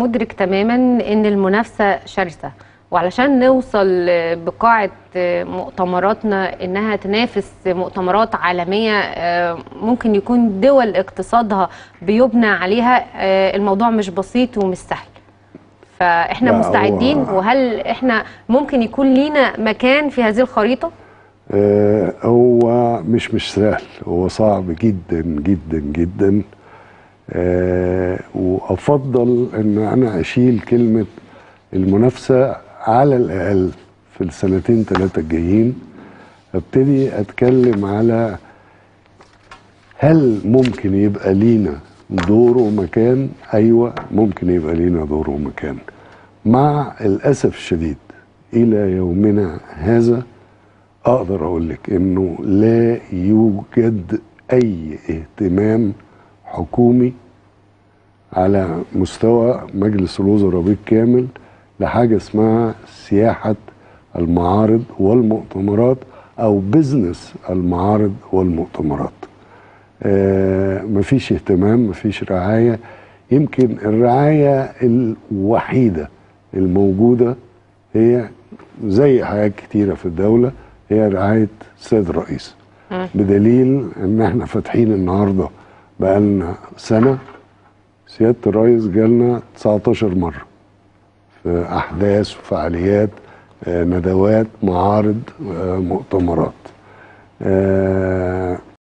مدرك تماما ان المنافسه شرسه وعلشان نوصل بقاعه مؤتمراتنا انها تنافس مؤتمرات عالميه آه، ممكن يكون دول اقتصادها بيبنى عليها آه، الموضوع مش بسيط ومش سهل فاحنا لا، هو- مستعدين وهل احنا ممكن يكون لينا مكان في هذه الخريطه آه، هو مش مش سهل هو صعب جدا جدا جدا آه، وافضل ان انا اشيل كلمه المنافسه على الاقل في السنتين ثلاثه الجايين ابتدي اتكلم على هل ممكن يبقى لينا دور ومكان ايوه ممكن يبقى لينا دور ومكان مع الاسف الشديد الى يومنا هذا اقدر اقول لك انه لا يوجد اي اهتمام حكومي على مستوى مجلس الوزراء بالكامل لحاجه اسمها سياحه المعارض والمؤتمرات او بزنس المعارض والمؤتمرات آه مفيش اهتمام مفيش رعايه يمكن الرعايه الوحيده الموجوده هي زي حاجات كتيره في الدوله هي رعايه السيد الرئيس بدليل ان احنا فاتحين النهارده بقالنا سنه سياده الرئيس جالنا 19 مره في احداث وفعاليات آه، ندوات معارض آه، مؤتمرات آه،